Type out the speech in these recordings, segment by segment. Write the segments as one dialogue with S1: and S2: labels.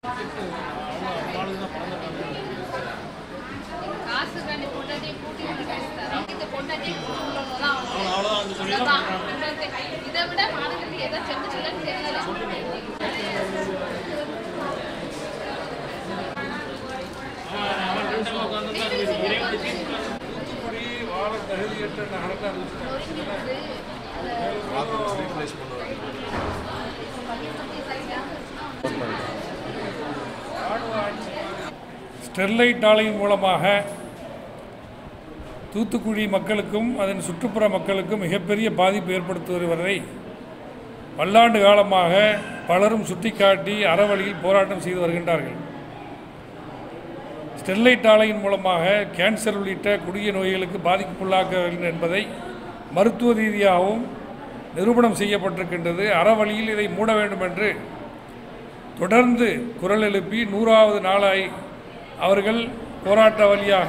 S1: காசுக்காண்டி பொண்டாட்டியை கூட்டி வந்து பேசுறாரு இந்த பொண்டாட்டியை கூட்டணும்லாம் அவ்வளோதான் இதை விட மாணவர்களுக்கு எதை செஞ்சுட்டுலன்னு தெரியல
S2: தூத்துக்குடி வாழ தகுதியற்ற நகரத்தை அறிவிச்சிட்டாங்க ஸ்டெர்லைட் ஆலையின் மூலமாக தூத்துக்குடி மக்களுக்கும் அதன் சுற்றுப்புற மக்களுக்கும் மிகப்பெரிய பாதிப்பு ஏற்படுத்தி வருவதை பல்லாண்டு காலமாக பலரும் சுட்டிக்காட்டி அறவழியில் போராட்டம் செய்து வருகின்றார்கள் ஸ்டெர்லைட் ஆலையின் மூலமாக கேன்சர் உள்ளிட்ட கொடிய நோய்களுக்கு பாதிப்புள்ளாக்க என்பதை மருத்துவ ரீதியாகவும் நிரூபணம் செய்யப்பட்டிருக்கின்றது அறவழியில் இதை மூட வேண்டும் என்று தொடர்ந்து குரல் எழுப்பி நூறாவது நாளாய் அவர்கள் போராட்ட வழியாக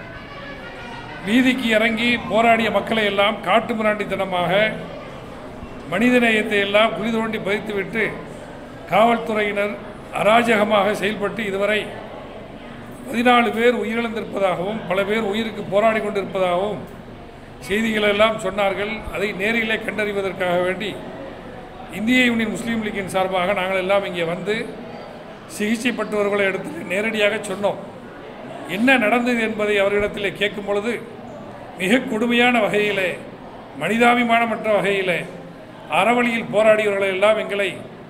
S2: வீதிக்கு இறங்கி போராடிய மக்களை எல்லாம் காட்டு மிராண்டித்தனமாக மனிதநேயத்தை எல்லாம் குழி தோண்டி பதித்துவிட்டு காவல்துறையினர் அராஜகமாக செயல்பட்டு இதுவரை பதினாலு பேர் உயிரிழந்திருப்பதாகவும் பல பேர் உயிருக்கு போராடி கொண்டிருப்பதாகவும் செய்திகள் எல்லாம் சொன்னார்கள் அதை நேரிலே கண்டறிவதற்காக வேண்டி இந்திய யூனியன் முஸ்லீம் லீக்கின் சார்பாக நாங்கள் எல்லாம் இங்கே வந்து சிகிச்சைப்பட்டவர்களை இடத்தில் நேரடியாக சொன்னோம் என்ன நடந்தது என்பதை அவர்களிடத்தில் கேட்கும் பொழுது மிக கொடுமையான வகையிலே மனிதாபிமானமற்ற வகையிலே அறவழியில் போராடியவர்களை எல்லாம் எங்களை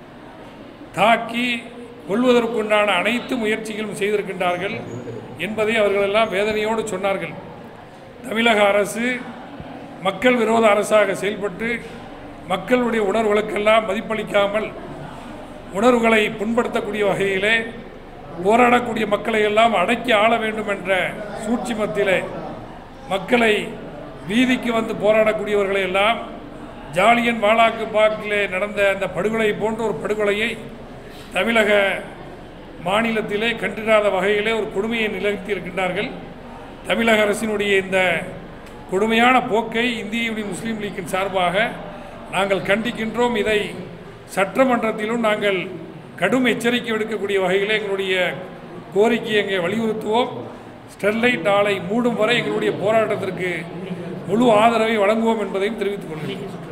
S2: தாக்கி கொள்வதற்குண்டான அனைத்து முயற்சிகளும் செய்திருக்கின்றார்கள் என்பதை அவர்களெல்லாம் வேதனையோடு சொன்னார்கள் தமிழக அரசு மக்கள் விரோத அரசாக செயல்பட்டு மக்களுடைய உணர்வுகளுக்கெல்லாம் மதிப்பளிக்காமல் உணர்வுகளை புண்படுத்தக்கூடிய வகையிலே போராடக்கூடிய மக்களை எல்லாம் அடக்கி ஆள வேண்டும் என்ற சூட்சிமத்திலே மக்களை வீதிக்கு வந்து போராடக்கூடியவர்களை எல்லாம் ஜாலியன் வாலாக்கு பாக்கிலே நடந்த அந்த படுகொலை போன்ற ஒரு படுகொலையை தமிழக மாநிலத்திலே கண்டிராத வகையிலே ஒரு கொடுமையை நிகழ்த்தி இருக்கின்றார்கள் தமிழக அரசினுடைய இந்த கொடுமையான போக்கை இந்திய யூனியன் முஸ்லீம் லீக்கின் சார்பாக நாங்கள் கண்டிக்கின்றோம் இதை சட்டமன்றத்திலும் நாங்கள் கடும் எச்சரிக்கை விடுக்கக்கூடிய வகையில் எங்களுடைய கோரிக்கையை எங்கே வலியுறுத்துவோம் ஸ்டெர்லைட் ஆலை மூடும் வரை எங்களுடைய போராட்டத்திற்கு முழு ஆதரவை வழங்குவோம் என்பதையும் தெரிவித்துக் கொள்கிறேன்